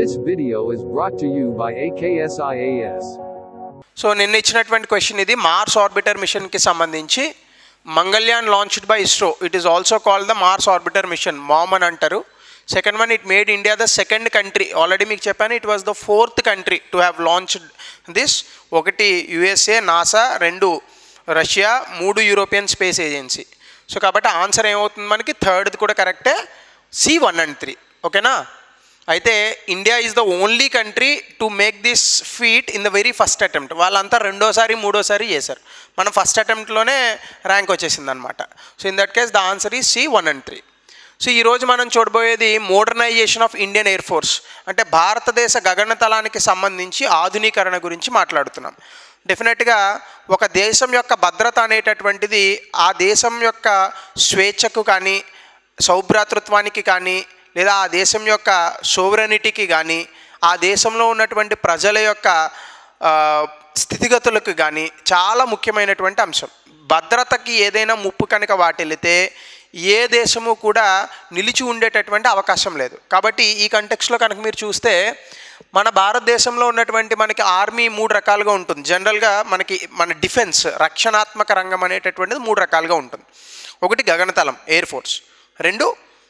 This video is brought to you by AKSIAS. So నిన్న ఇచ్చినటువంటి question ఇది Mars orbiter మిషన్కి సంబంధించి Mangalyaan launched by ISRO it is also called the Mars orbiter mission MOM అని అంటారు second one it made India the second country already మీకు చెప్పాను it was the fourth country to have launched this ఒకటి USA NASA రెండు Russia మూడు European space agency so కాబట్టి answer ఏమవుతుంది మనకి థర్డ్ది కూడా కరెక్టే సి వన్ అండ్ త్రీ ఓకేనా అయితే India is the only country to make this feat in the very first attempt వాళ్ళంతా రెండోసారి మూడోసారి చేశారు మనం ఫస్ట్ అటెంప్ట్లోనే ర్యాంక్ వచ్చేసింది అనమాట so in that case the answer is C one and three so ఈరోజు మనం చూడబోయేది modernization of Indian air force అంటే భారతదేశ గగనతలానికి సంబంధించి ఆధునీకరణ గురించి మాట్లాడుతున్నాం డెఫినెట్గా ఒక దేశం యొక్క భద్రత అనేటటువంటిది ఆ దేశం యొక్క స్వేచ్ఛకు కానీ సౌభ్రాతృత్వానికి కానీ లేదా ఆ దేశం యొక్క సోవరనిటీకి కానీ ఆ దేశంలో ఉన్నటువంటి ప్రజల యొక్క ఆ, స్థితిగతులకు కానీ చాలా ముఖ్యమైనటువంటి అంశం భద్రతకి ఏదైనా ముప్పు కనుక వాటిల్లితే ఏ దేశము కూడా నిలిచి ఉండేటటువంటి అవకాశం లేదు కాబట్టి ఈ కంటెక్స్లో కనుక మీరు చూస్తే మన భారతదేశంలో ఉన్నటువంటి మనకి ఆర్మీ మూడు రకాలుగా ఉంటుంది జనరల్గా మనకి మన డిఫెన్స్ రక్షణాత్మక రంగం అనేటటువంటిది మూడు రకాలుగా ఉంటుంది ఒకటి గగనతలం ఎయిర్ ఫోర్స్ రెండు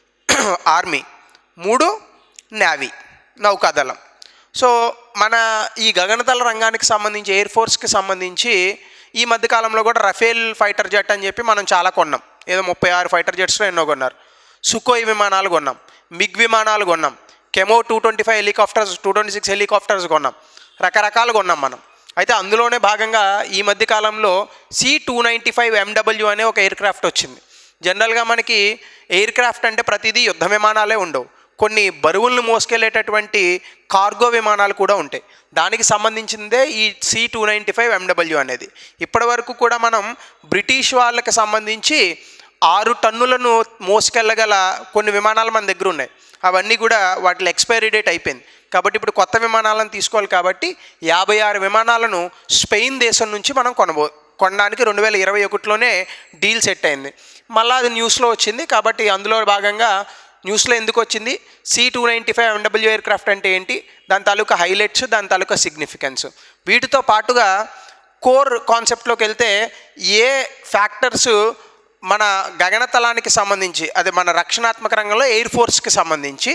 ఆర్మీ మూడు నేవీ నౌకాదళం సో మన ఈ గగనతల రంగానికి సంబంధించి ఎయిర్ ఫోర్స్కి సంబంధించి ఈ మధ్యకాలంలో కూడా రఫేల్ ఫైటర్ జెట్ అని చెప్పి మనం చాలా కొన్నాం ఏదో ముప్పై ఆరు ఫైటర్ జెట్స్లో ఎన్నో కొన్నారు సుకోయ్ విమానాలు కొన్నాం మిగ్ విమానాలు కొన్నాం కెమో two twenty five helicopters two twenty six helicopters కొన్నాం రకరకాలు కొన్నాం మనం అయితే అందులోనే భాగంగా ఈ మధ్య కాలంలో C two ninety five MW అనే ఒక ఎయిర్ క్రాఫ్ట్ వచ్చింది జనరల్గా మనకి ఎయిర్ క్రాఫ్ట్ అంటే ప్రతిదీ యుద్ధ విమానాలే ఉండవు కొన్ని బరువులను మోసుకెళ్ళేటటువంటి కార్గో విమానాలు కూడా ఉంటాయి దానికి సంబంధించిందే ఈ C two ninety five MW అనేది ఇప్పటి వరకు కూడా మనం బ్రిటిష్ వాళ్ళకి సంబంధించి ఆరు టన్నులను మోసుకెళ్ళగల కొన్ని విమానాలు మన దగ్గర ఉన్నాయి అవన్నీ కూడా వాటి ఎక్స్పైరీ డేట్ అయిపోయింది కాబట్టి ఇప్పుడు కొత్త విమానాలను తీసుకోవాలి కాబట్టి యాభై ఆరు విమానాలను స్పెయిన్ దేశం నుంచి మనం కొనబో కొనడానికి రెండు వేల ఇరవై ఒకటిలోనే డీల్ సెట్ అయింది మళ్ళీ అది న్యూస్లో వచ్చింది కాబట్టి అందులో భాగంగా న్యూస్లో ఎందుకు వచ్చింది C two ninety five MW aircraft అంటే ఏంటి దాని తాలూకా హైలైట్స్ దాని తాలూకా సిగ్నిఫికెన్స్ వీటితో పాటుగా కోర్ కాన్సెప్ట్లోకి వెళ్తే ఏ ఫ్యాక్టర్స్ మన గగనతలానికి సంబంధించి అదే మన రక్షణాత్మక రంగంలో ఎయిర్ ఫోర్స్కి సంబంధించి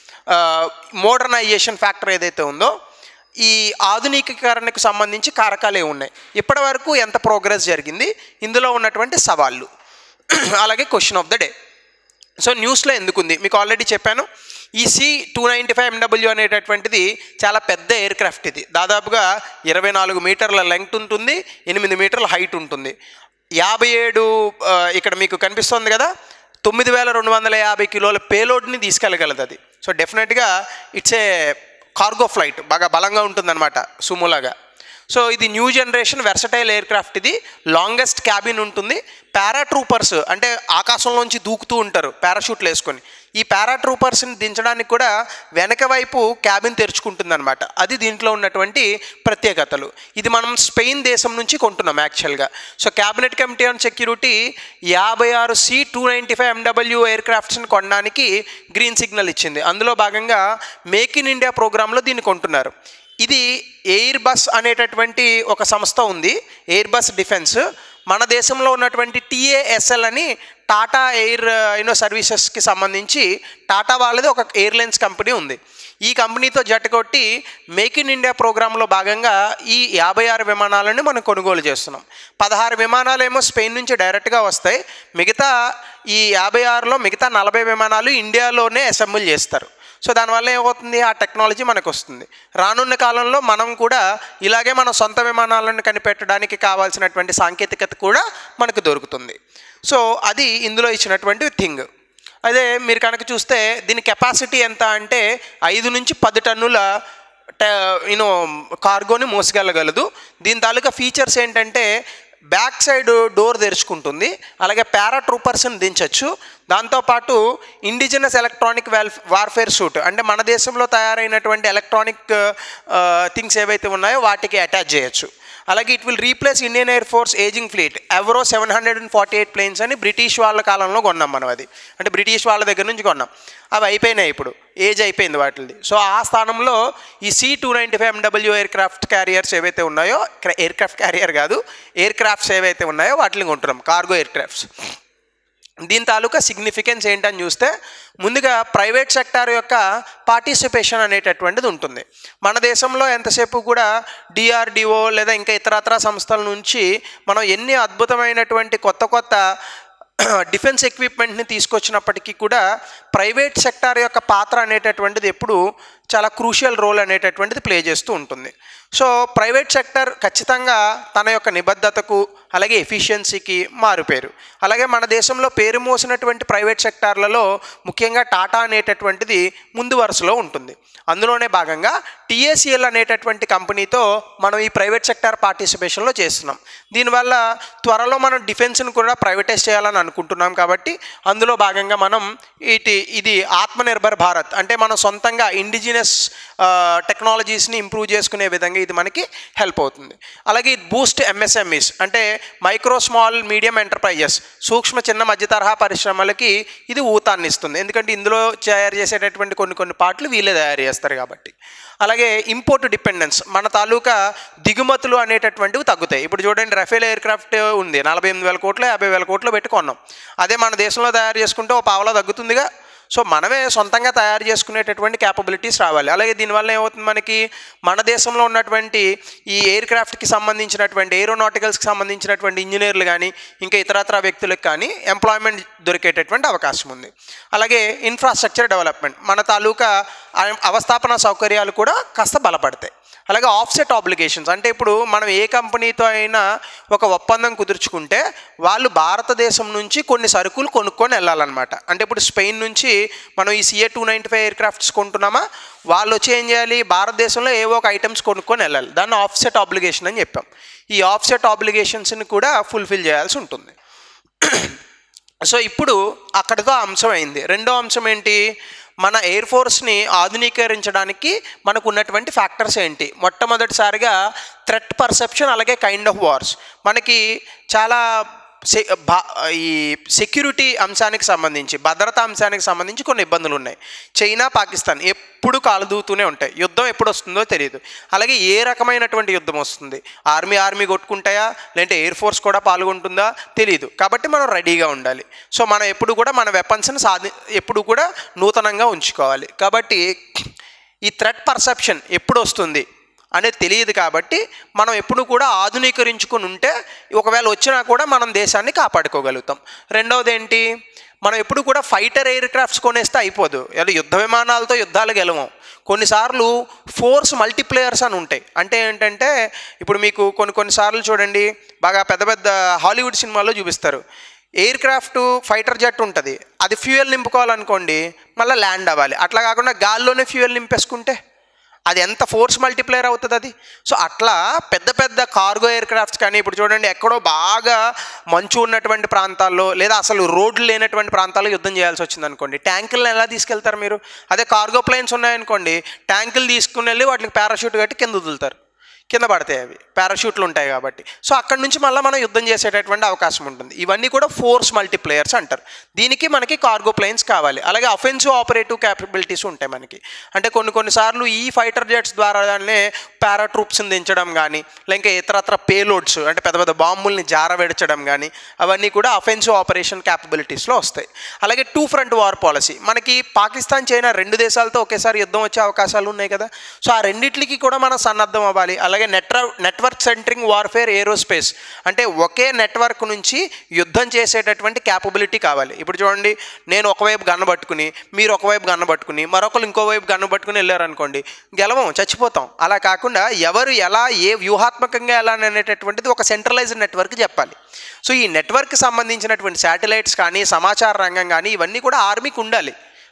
మోడర్నైజేషన్ ఫ్యాక్టర్ ఏదైతే ఉందో ఈ ఆధునికీకరణకు సంబంధించి కారకాలే ఉన్నాయి ఇప్పటి వరకు ఎంత ప్రోగ్రెస్ జరిగింది ఇందులో ఉన్నటువంటి సవాళ్ళు అలాగే question of the day so న్యూస్లో ఎందుకుంది మీకు ఆల్రెడీ చెప్పాను ఈ C two ninety five MW అనేటటువంటిది చాలా పెద్ద ఎయిర్ క్రాఫ్ట్ ఇది దాదాపుగా ఇరవై నాలుగు మీటర్ల లెంగ్త్ ఉంటుంది ఎనిమిది మీటర్ల హైట్ ఉంటుంది యాభై ఏడు ఆ, ఇక్కడ మీకు కనిపిస్తుంది కదా తొమ్మిది వేల రెండు వందల యాభై కిలోల పేలోడ్ని తీసుకెళ్ళగలదు అది సో డెఫినెట్గా ఇట్స్ ఏ కార్గో ఫ్లైట్ బాగా బలంగా ఉంటుందన్నమాట సుమోలాగా సో ఇది new generation versatile aircraft ఇది లాంగెస్ట్ క్యాబిన్ ఉంటుంది పారాట్రూపర్స్ అంటే ఆకాశంలోంచి దూకుతూ ఉంటారు పారాషూట్లు వేసుకొని ఈ పారాట్రూపర్స్ని దించడానికి కూడా వెనక వైపు క్యాబిన్ తెరుచుకుంటుందన్నమాట అది దీంట్లో ఉన్నటువంటి ప్రత్యేకతలు ఇది మనం స్పెయిన్ దేశం నుంచి కొంటున్నాం యాక్చువల్గా so cabinet committee on security యాభై ఆరు C two ninety five MW air క్రాఫ్ట్స్ని కొనడానికి గ్రీన్ సిగ్నల్ ఇచ్చింది అందులో భాగంగా మేక్ ఇన్ ఇండియా ప్రోగ్రాంలో దీన్ని కొంటున్నారు ఇది ఎయిర్ బస్ అనేటటువంటి ఒక సంస్థ ఉంది ఎయిర్ బస్ డిఫెన్స్ మన దేశంలో ఉన్నటువంటి టీఏఎస్ఎల్ అని టాటా ఎయిర్ యూనో సర్వీసెస్కి సంబంధించి టాటా వాళ్ళది ఒక ఎయిర్లైన్స్ కంపెనీ ఉంది ఈ కంపెనీతో జట్టుకొట్టి మేక్ ఇన్ ఇండియా ప్రోగ్రాంలో భాగంగా ఈ యాభై ఆరు విమానాలను మనం కొనుగోలు చేస్తున్నాం పదహారు విమానాలు ఏమో స్పెయిన్ నుంచి డైరెక్ట్గా వస్తాయి మిగతా ఈ యాభై ఆరులో మిగతా నలభై విమానాలు ఇండియాలోనే అసెంబుల్ చేస్తారు సో దానివల్ల ఏమవుతుంది ఆ టెక్నాలజీ మనకు వస్తుంది రానున్న కాలంలో మనం కూడా ఇలాగే మన సొంత విమానాలను కనిపెట్టడానికి కావాల్సినటువంటి సాంకేతికత కూడా మనకు దొరుకుతుంది సో అది ఇందులో ఇచ్చినటువంటి థింగ్ అదే మీరు కనుక చూస్తే దీని కెపాసిటీ ఎంత అంటే ఐదు నుంచి పది టన్నుల యూనో కార్గోని మోసగలగలదు దీని తాలూకా ఫీచర్స్ ఏంటంటే బ్యాక్ సైడ్ డోర్ తెరుచుకుంటుంది అలాగే పారాట్రూపర్స్ని దించవచ్చు దాంతోపాటు indigenous electronic well warfare suite అంటే మన దేశంలో తయారైనటువంటి ఎలక్ట్రానిక్ థింగ్స్ ఏవైతే ఉన్నాయో వాటికి అటాచ్ చేయొచ్చు అలాగే it will replace Indian air force ageing fleet ఎవరో seven hundred and forty eight planes అని బ్రిటిష్ వాళ్ళ కాలంలో కొన్నాం మనం అది అంటే బ్రిటిష్ వాళ్ళ దగ్గర నుంచి కొన్నాం అవి అయిపోయినాయి ఇప్పుడు ఏజ్ అయిపోయింది వాటిది సో ఆ స్థానంలో ఈ C two ninety five MW aircraft carriers ఏవైతే ఉన్నాయో ఎయిర్ క్రాఫ్ట్ క్యారియర్ కాదు ఎయిర్ క్రాఫ్ట్స్ ఏవైతే ఉన్నాయో వాటిని కొంటున్నాం కార్గో ఎయిర్ క్రాఫ్ట్స్ దీని తాలూకా సిగ్నిఫికెన్స్ ఏంటని చూస్తే ముందుగా ప్రైవేట్ సెక్టార్ యొక్క పార్టిసిపేషన్ అనేటటువంటిది ఉంటుంది మన దేశంలో ఎంతసేపు కూడా డిఆర్డిఓ లేదా ఇంకా ఇతరత్ర సంస్థల నుంచి మనం ఎన్ని అద్భుతమైనటువంటి కొత్త కొత్త డిఫెన్స్ ఎక్విప్మెంట్ని తీసుకొచ్చినప్పటికీ కూడా ప్రైవేట్ సెక్టార్ యొక్క పాత్ర అనేటటువంటిది ఎప్పుడు చాలా క్రూషియల్ రోల్ అనేటటువంటిది ప్లే చేస్తూ ఉంటుంది సో ప్రైవేట్ సెక్టర్ ఖచ్చితంగా తన యొక్క నిబద్ధతకు అలాగే ఎఫిషియన్సీకి మారుపేరు అలాగే మన దేశంలో పేరు మోసినటువంటి ప్రైవేట్ సెక్టార్లలో ముఖ్యంగా టాటా అనేటటువంటిది ముందు వరుసలో ఉంటుంది అందులోనే భాగంగా టీఏసీఎల్ అనేటటువంటి కంపెనీతో మనం ఈ ప్రైవేట్ సెక్టార్ పార్టిసిపేషన్లో చేస్తున్నాం దీనివల్ల త్వరలో మనం డిఫెన్స్ని కూడా ప్రైవేటైజ్ చేయాలని అనుకుంటున్నాం కాబట్టి అందులో భాగంగా మనం ఇటు ఇది ఆత్మనిర్భర్ భారత్ అంటే మనం సొంతంగా ఇండిజినస్ టెక్నాలజీస్ని ఇంప్రూవ్ చేసుకునే విధంగా ఇది మనకి హెల్ప్ అవుతుంది అలాగే ఇది బూస్ట్ ఎంఎస్ఎంఈస్ అంటే మైక్రో స్మాల్ మీడియం ఎంటర్ప్రైజెస్ సూక్ష్మ చిన్న మధ్య తరహా పరిశ్రమలకి ఇది ఊతాన్ని ఇస్తుంది ఎందుకంటే ఇందులో తయారు చేసేటటువంటి కొన్ని కొన్ని పార్ట్లు వీళ్ళే తయారు చేస్తారు కాబట్టి అలాగే ఇంపోర్ట్ డిపెండెన్స్ మన తాలూకా దిగుమతులు అనేటటువంటివి తగ్గుతాయి ఇప్పుడు చూడండి రఫేల్ ఎయిర్ క్రాఫ్ట్ ఉంది నలభై ఎనిమిది వేల కోట్లు యాభై వేల కోట్లు పెట్టి కొన్నాం అదే మన దేశంలో తయారు చేసుకుంటే ఓ పావలా తగ్గుతుందిగా సో మనమే సొంతంగా తయారు చేసుకునేటటువంటి క్యాపబిలిటీస్ రావాలి అలాగే దీనివల్ల ఏమవుతుంది మనకి మన దేశంలో ఉన్నటువంటి ఈ ఎయిర్ క్రాఫ్ట్కి సంబంధించినటువంటి ఏరోనాటికల్స్కి సంబంధించినటువంటి ఇంజనీర్లు కానీ ఇంకా ఇతరత్ర వ్యక్తులకు కానీ ఎంప్లాయ్మెంట్ దొరికేటటువంటి అవకాశం ఉంది అలాగే ఇన్ఫ్రాస్ట్రక్చర్ డెవలప్మెంట్ మన తాలూకా అవ- అవస్థాపన సౌకర్యాలు కూడా కాస్త బలపడతాయి అలాగే ఆఫ్సెట్ ఆబ్లిగేషన్స్ అంటే ఇప్పుడు మనం ఏ కంపెనీతో అయినా ఒక ఒప్పందం కుదుర్చుకుంటే వాళ్ళు భారతదేశం నుంచి కొన్ని సరుకులు కొనుక్కొని వెళ్ళాలన్నమాట అంటే ఇప్పుడు స్పెయిన్ నుంచి మనం ఈ CA two ninety five aircrafts కొంటున్నామా వాళ్ళు వచ్చి ఏం చేయాలి భారతదేశంలో ఏవో ఒక ఐటమ్స్ కొనుక్కొని వెళ్ళాలి దాన్ని ఆఫ్సెట్ ఆబ్లిగేషన్ అని చెప్పాం ఈ ఆఫ్సెట్ ఆబ్లిగేషన్స్ని కూడా ఫుల్ఫిల్ చేయాల్సి ఉంటుంది సో ఇప్పుడు అక్కడితో ఆ అంశం అయింది రెండో అంశం ఏంటి మన ఎయిర్ ఫోర్స్ని ఆధునీకరించడానికి మనకు ఉన్నటువంటి ఫ్యాక్టర్స్ ఏంటి మొట్టమొదటిసారిగా థ్రెట్ పర్సెప్షన్ అలాగే కైండ్ ఆఫ్ వార్స్ మనకి చాలా సె భా ఈ సెక్యూరిటీ అంశానికి సంబంధించి భద్రతా అంశానికి సంబంధించి కొన్ని ఇబ్బందులు ఉన్నాయి చైనా పాకిస్తాన్ ఎప్పుడు కాలుదూతూనే ఉంటాయి యుద్ధం ఎప్పుడు వస్తుందో తెలియదు అలాగే ఏ రకమైనటువంటి యుద్ధం వస్తుంది ఆర్మీ ఆర్మీ కొట్టుకుంటాయా లేదంటే ఎయిర్ ఫోర్స్ కూడా పాల్గొంటుందా తెలియదు కాబట్టి మనం రెడీగా ఉండాలి సో మనం ఎప్పుడు కూడా మన వెపన్స్ని సాధి ఎప్పుడు కూడా నూతనంగా ఉంచుకోవాలి కాబట్టి ఈ థ్రెట్ పర్సెప్షన్ ఎప్పుడు వస్తుంది అనేది తెలియదు కాబట్టి మనం ఎప్పుడు కూడా ఆధునీకరించుకుని ఉంటే ఒకవేళ వచ్చినా కూడా మనం దేశాన్ని కాపాడుకోగలుగుతాం రెండవది ఏంటి మనం ఎప్పుడు కూడా ఫైటర్ ఎయిర్ క్రాఫ్ట్స్ కొనేస్తే అయిపోదు ఏదో యుద్ధ విమానాలతో యుద్ధాలు గెలవం కొన్నిసార్లు ఫోర్స్ మల్టీప్లేయర్స్ అని ఉంటాయి అంటే ఏంటంటే ఇప్పుడు మీకు కొన్ని కొన్నిసార్లు చూడండి బాగా పెద్ద పెద్ద హాలీవుడ్ సినిమాల్లో చూపిస్తారు ఎయిర్ క్రాఫ్ట్ ఫైటర్ జెట్ ఉంటుంది అది ఫ్యూయల్ నింపుకోవాలనుకోండి మళ్ళీ ల్యాండ్ అవ్వాలి అట్లా కాకుండా గాల్లోనే ఫ్యూయల్ నింపేసుకుంటే అది ఎంత ఫోర్స్ మల్టిప్లేయర్ అవుతుంది అది సో అట్లా పెద్ద పెద్ద కార్గో ఎయిర్ క్రాఫ్ట్స్ కానీ ఇప్పుడు చూడండి ఎక్కడో బాగా మంచు ఉన్నటువంటి ప్రాంతాల్లో లేదా అసలు రోడ్లు లేనటువంటి ప్రాంతాల్లో యుద్ధం చేయాల్సి వచ్చింది అనుకోండి ట్యాంకులను ఎలా తీసుకెళ్తారు మీరు అదే కార్గో ప్లేన్స్ ఉన్నాయనుకోండి ట్యాంకులు తీసుకుని వెళ్ళి వాటికి పారాషూట్ కట్టి కింద వదులుతారు కింద పడతాయి అవి పారాషూట్లు ఉంటాయి కాబట్టి సో అక్కడ నుంచి మళ్ళీ మనం యుద్ధం చేసేటటువంటి అవకాశం ఉంటుంది ఇవన్నీ కూడా ఫోర్స్ మల్టీప్లేయర్స్ అంటారు దీనికి మనకి కార్గో ప్లేన్స్ కావాలి అలాగే అఫెన్సివ్ ఆపరేటివ్ క్యాపబిలిటీస్ ఉంటాయి మనకి అంటే కొన్ని కొన్నిసార్లు ఈ ఫైటర్ జెట్స్ ద్వారానే పారాట్రూప్స్ని దించడం కానీ లేక ఇతరత్ర పేలోడ్స్ అంటే పెద్ద పెద్ద బాంబుల్ని జారవెడచడం కానీ అవన్నీ కూడా అఫెన్సివ్ ఆపరేషన్ క్యాపబిలిటీస్లో వస్తాయి అలాగే టూ ఫ్రంట్ వార్ పాలసీ మనకి పాకిస్తాన్ చైనా రెండు దేశాలతో ఒకేసారి యుద్ధం వచ్చే అవకాశాలు ఉన్నాయి కదా సో ఆ రెండిట్లకి కూడా మనం సన్నద్ధం అవ్వాలి అలాగే నెట్ర నెట్వర్క్ సెంట్రింగ్ వార్ఫేర్ ఏరోస్పేస్ అంటే ఒకే నెట్వర్క్ నుంచి యుద్ధం చేసేటటువంటి క్యాపబిలిటీ కావాలి ఇప్పుడు చూడండి నేను ఒకవైపు గన్న పట్టుకుని మీరు ఒకవైపు గన్న పట్టుకుని మరొకరు ఇంకోవైపు గన్న పట్టుకుని వెళ్ళారనుకోండి గెలవం చచ్చిపోతాం అలా కాకుండా ఎవరు ఎలా ఏ వ్యూహాత్మకంగా ఎలా అనేటటువంటిది ఒక సెంట్రలైజ్డ్ నెట్వర్క్ చెప్పాలి సో ఈ నెట్వర్క్ సంబంధించినటువంటి శాటిలైట్స్ కానీ సమాచార రంగం కానీ ఇవన్నీ కూడా ఆర్మీకి ఉండాలి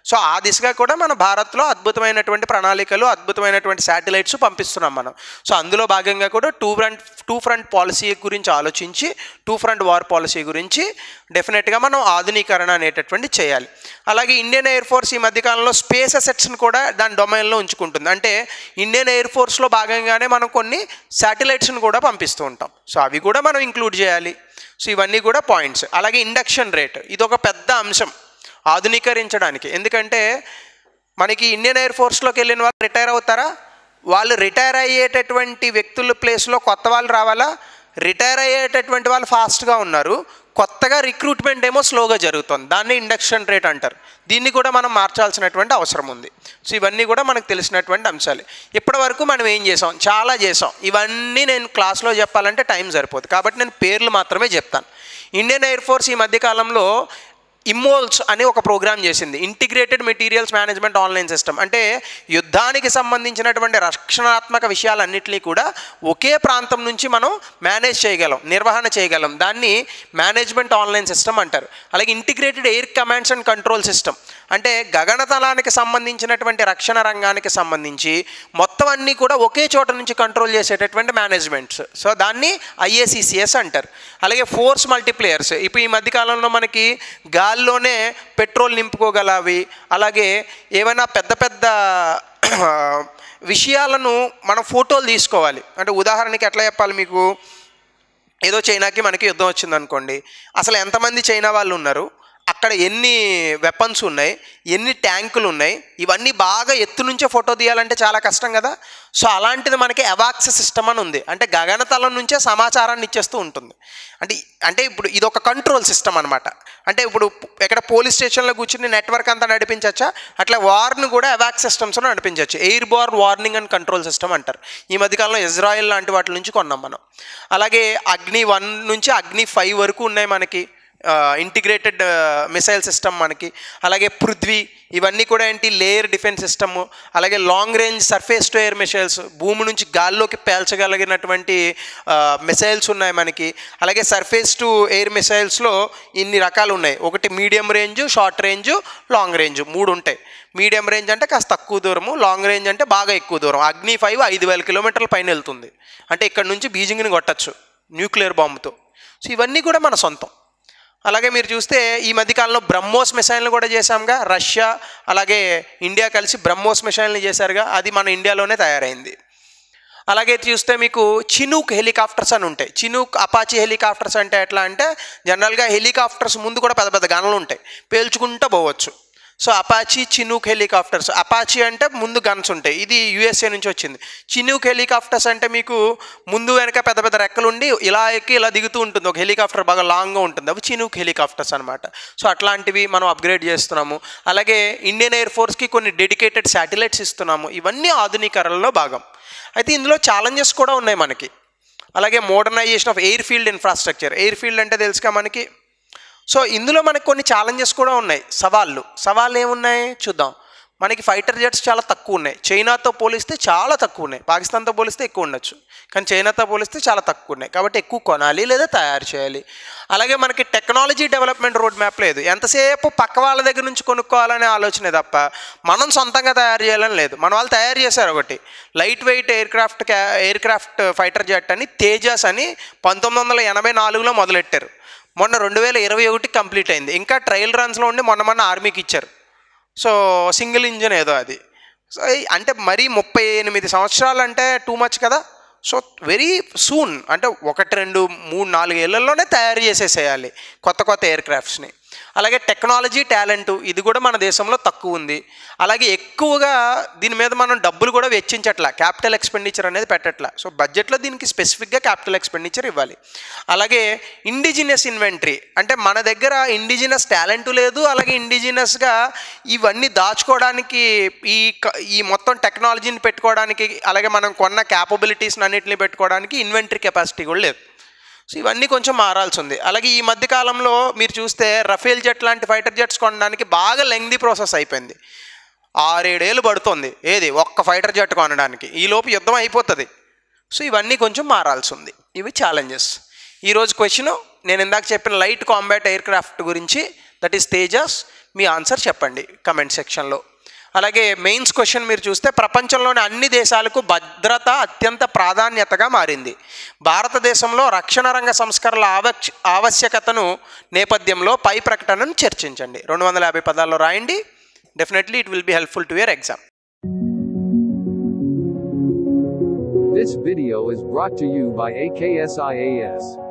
సో ఆ దిశగా కూడా మన భారత్లో అద్భుతమైనటువంటి ప్రణాళికలు అద్భుతమైనటువంటి శాటిలైట్స్ పంపిస్తున్నాం మనం సో అందులో భాగంగా కూడా two front two front policy గురించి ఆలోచించి టూ ఫ్రంట్ వార్ పాలసీ గురించి డెఫినెట్గా మనం ఆధునీకరణ అనేటటువంటి చేయాలి అలాగే ఇండియన్ ఎయిర్ ఫోర్స్ ఈ మధ్యకాలంలో స్పేస్ అసెట్స్ని కూడా దాని డొమైన్లో ఉంచుకుంటుంది అంటే ఇండియన్ ఎయిర్ ఫోర్స్లో భాగంగానే మనం కొన్ని శాటిలైట్స్ని కూడా పంపిస్తూ ఉంటాం సో అవి కూడా మనం ఇంక్లూడ్ చేయాలి సో ఇవన్నీ కూడా పాయింట్స్ అలాగే ఇండక్షన్ రేట్ ఇది ఒక పెద్ద అంశం ఆధునీకరించడానికి ఎందుకంటే మనకి ఇండియన్ ఎయిర్ ఫోర్స్లోకి వెళ్ళిన వాళ్ళు రిటైర్ అవుతారా వాళ్ళు రిటైర్ అయ్యేటటువంటి వ్యక్తుల ప్లేస్లో కొత్త వాళ్ళు రావాలా రిటైర్ అయ్యేటటువంటి వాళ్ళు ఫాస్ట్గా ఉన్నారు కొత్తగా రిక్రూట్మెంట్ ఏమో స్లోగా జరుగుతుంది దాన్ని ఇండక్షన్ రేట్ అంటారు దీన్ని కూడా మనం మార్చాల్సినటువంటి అవసరం ఉంది సో ఇవన్నీ కూడా మనకు తెలిసినటువంటి అంశాలు ఇప్పటి వరకు మనం ఏం చేసాం చాలా చేసాం ఇవన్నీ నేను క్లాస్లో చెప్పాలంటే టైం సరిపోదు కాబట్టి నేను పేర్లు మాత్రమే చెప్తాను ఇండియన్ ఎయిర్ ఫోర్స్ ఈ మధ్యకాలంలో ఇమ్మోల్స్ అని ఒక ప్రోగ్రామ్ చేసింది integrated materials management online system అంటే యుద్ధానికి సంబంధించినటువంటి రక్షణాత్మక విషయాలన్నింటినీ కూడా ఒకే ప్రాంతం నుంచి మనం మేనేజ్ చేయగలం నిర్వహణ చేయగలం దాన్ని మేనేజ్మెంట్ ఆన్లైన్ సిస్టమ్ అంటారు అలాగే integrated air commands and control system అంటే గగనతలానికి సంబంధించినటువంటి రక్షణ రంగానికి సంబంధించి మొత్తం అన్నీ కూడా ఒకే చోట నుంచి కంట్రోల్ చేసేటటువంటి మేనేజ్మెంట్స్ సో దాన్ని ఐఏసిసిఎస్ అంటారు అలాగే ఫోర్స్ మల్టీప్లేయర్స్ ఇప్పుడు ఈ మధ్యకాలంలో మనకి గాల్లోనే పెట్రోల్ నింపుకోగలవి అలాగే ఏమైనా పెద్ద పెద్ద విషయాలను మనం ఫోటోలు తీసుకోవాలి అంటే ఉదాహరణకి ఎట్లా చెప్పాలి మీకు ఏదో చైనాకి మనకి యుద్ధం వచ్చింది అనుకోండి అసలు ఎంతమంది చైనా వాళ్ళు ఉన్నారు అక్కడ ఎన్ని వెపన్స్ ఉన్నాయి ఎన్ని ట్యాంకులు ఉన్నాయి ఇవన్నీ బాగా ఎత్తు నుంచే ఫోటో తీయాలంటే చాలా కష్టం కదా సో అలాంటిది మనకి అవాక్స్ సిస్టమ్ అని ఉంది అంటే గగనతలం నుంచే సమాచారాన్ని ఇచ్చేస్తూ ఉంటుంది అంటే అంటే ఇప్పుడు ఇది ఒక కంట్రోల్ సిస్టమ్ అనమాట అంటే ఇప్పుడు ఎక్కడ పోలీస్ స్టేషన్లో కూర్చుని నెట్వర్క్ అంతా నడిపించచ్చా అట్లా వార్ను కూడా అవాక్ సిస్టమ్స్లో నడిపించవచ్చు airborne warning and control system అంటారు ఈ మధ్యకాలంలో ఇజ్రాయెల్ లాంటి వాటి నుంచి కొన్నాం మనం అలాగే అగ్ని వన్ నుంచి అగ్ని ఫైవ్ వరకు ఉన్నాయి మనకి ఇంటిగ్రేటెడ్ మిసైల్ సిస్టమ్ మనకి అలాగే పృథ్వీ ఇవన్నీ కూడా ఏంటి లేయర్ డిఫెన్స్ సిస్టమ్ అలాగే long range surface to air missiles భూమి నుంచి గాల్లోకి పేల్చగలిగినటువంటి మిసైల్స్ ఉన్నాయి మనకి అలాగే సర్ఫేస్ టు ఎయిర్ మిసైల్స్లో ఇన్ని రకాలు ఉన్నాయి ఒకటి medium range short range long range మూడు ఉంటాయి మీడియం రేంజ్ అంటే కాస్త తక్కువ దూరము లాంగ్ రేంజ్ అంటే బాగా ఎక్కువ దూరం అగ్ని ఫైవ్ ఐదు వేల కిలోమీటర్ల పైన వెళ్తుంది అంటే ఇక్కడ నుంచి బీజింగ్ని కొట్టచ్చు న్యూక్లియర్ బాంబుతో సో ఇవన్నీ కూడా మన సొంతం అలాగే మీరు చూస్తే ఈ మధ్యకాలంలో బ్రహ్మోస్ మిసైల్ని కూడా చేశాంగా రష్యా అలాగే ఇండియా కలిసి బ్రహ్మోస్ మిసైల్ని చేశారుగా అది మన ఇండియాలోనే తయారైంది అలాగే చూస్తే మీకు చినూక్ హెలికాప్టర్స్ అని ఉంటాయి చినూక్ అపాచీ హెలికాప్టర్స్ అంటే ఎట్లా అంటే జనరల్గా హెలికాప్టర్స్ ముందు కూడా పెద్ద పెద్ద గన్లు ఉంటాయి పేల్చుకుంటూ పోవచ్చు so Apache Chinook helicopters Apache అంటే ముందు గన్స్ ఉంటాయి ఇది యూఎస్ఏ నుంచి వచ్చింది చినూక్ హెలికాప్టర్స్ అంటే మీకు ముందు వెనక పెద్ద పెద్ద రెక్కలు ఉండి ఇలా ఎక్కి ఇలా దిగుతూ ఉంటుంది ఒక హెలికాప్టర్ బాగా లాంగ్గా ఉంటుంది అవి చినూక్ హెలికాప్టర్స్ అనమాట సో అట్లాంటివి మనం అప్గ్రేడ్ చేస్తున్నాము అలాగే ఇండియన్ ఎయిర్ ఫోర్స్కి కొన్ని డెడికేటెడ్ శాటిలైట్స్ ఇస్తున్నాము ఇవన్నీ ఆధునీకరణలో భాగం అయితే ఇందులో ఛాలెంజెస్ కూడా ఉన్నాయి మనకి అలాగే modernization of airfield infrastructure airfield అంటే తెలుసుగా మనకి సో ఇందులో మనకు కొన్ని ఛాలెంజెస్ కూడా ఉన్నాయి సవాళ్ళు సవాళ్ళు ఏమున్నాయి చూద్దాం మనకి ఫైటర్ జెట్స్ చాలా తక్కువ ఉన్నాయి చైనాతో పోలిస్తే చాలా తక్కువ ఉన్నాయి పాకిస్తాన్తో పోలిస్తే ఎక్కువ ఉండొచ్చు కానీ చైనాతో పోలిస్తే చాలా తక్కువ ఉన్నాయి కాబట్టి ఎక్కువ కొనాలి లేదా తయారు చేయాలి అలాగే మనకి టెక్నాలజీ డెవలప్మెంట్ రోడ్ మ్యాప్ లేదు ఎంతసేపు పక్క వాళ్ళ దగ్గర నుంచి కొనుక్కోవాలనే ఆలోచనే తప్ప మనం సొంతంగా తయారు చేయాలని లేదు మన వాళ్ళు తయారు చేశారు ఒకటి light weight aircraft aircraft fighter jet అని తేజస్ అని పంతొమ్మిది వందల ఎనభై నాలుగులో మొదలెట్టారు మొన్న రెండు వేల ఇరవై ఒకటి కంప్లీట్ అయింది ఇంకా ట్రయల్ రన్స్లో ఉండి మొన్న మొన్న ఆర్మీకి ఇచ్చారు సో సింగిల్ ఇంజన్ ఏదో అది సో అంటే మరీ ముప్పై ఎనిమిది సంవత్సరాలు అంటే టూ మచ్ కదా సో వెరీ సూన్ అంటే ఒకటి రెండు మూడు నాలుగు ఏళ్లలోనే తయారు చేసేసేయాలి కొత్త కొత్త ఎయిర్ క్రాఫ్ట్స్ని అలాగే టెక్నాలజీ టాలెంట్ ఇది కూడా మన దేశంలో తక్కువ ఉంది అలాగే ఎక్కువగా దీని మీద మనం డబ్బులు కూడా వెచ్చించట్లా క్యాపిటల్ ఎక్స్పెండిచర్ అనేది పెట్టట్లా సో బడ్జెట్లో దీనికి స్పెసిఫిక్గా క్యాపిటల్ ఎక్స్పెండిచర్ ఇవ్వాలి అలాగే ఇండిజినస్ ఇన్వెంటరీ అంటే మన దగ్గర ఇండిజినస్ టాలెంట్ లేదు అలాగే ఇండిజినస్గా ఇవన్నీ దాచుకోవడానికి ఈ క- ఈ మొత్తం టెక్నాలజీని పెట్టుకోవడానికి అలాగే మనం కొన్న క్యాపబిలిటీస్ని అన్నింటినీ పెట్టుకోవడానికి ఇన్వెంటరీ కెపాసిటీ కూడా లేదు సో ఇవన్నీ కొంచెం మారాల్సి ఉంది అలాగే ఈ మధ్య కాలంలో మీరు చూస్తే రఫేల్ జెట్ లాంటి ఫైటర్ జెట్స్ కొనడానికి బాగా లెంగ్దీ ప్రాసెస్ అయిపోయింది ఆరేడేళ్ళు పడుతుంది ఏది ఒక్క ఫైటర్ జెట్ కొనడానికి ఈ లోపు యుద్ధం అయిపోతుంది సో ఇవన్నీ కొంచెం మారాల్సి ఉంది ఇవి ఛాలెంజెస్ ఈరోజు క్వశ్చన్ నేను ఇందాక చెప్పిన లైట్ కాంబాట్ ఎయిర్ క్రాఫ్ట్ గురించి దట్ ఈస్ తేజస్ మీ ఆన్సర్ చెప్పండి కమెంట్ సెక్షన్లో అలాగే మెయిన్స్ క్వశ్చన్ మీరు చూస్తే ప్రపంచంలోని అన్ని దేశాలకు భద్రత అత్యంత ప్రాధాన్యతగా మారింది భారతదేశంలో రక్షణ రంగ సంస్కరణల ఆవక్ష ఆవశ్యకతను నేపథ్యంలో పై ప్రకటనను చర్చించండి రెండు వందల యాభై పదాల్లో రాయండి definitely it will be helpful to your exam This video is brought to you by AKSIAS.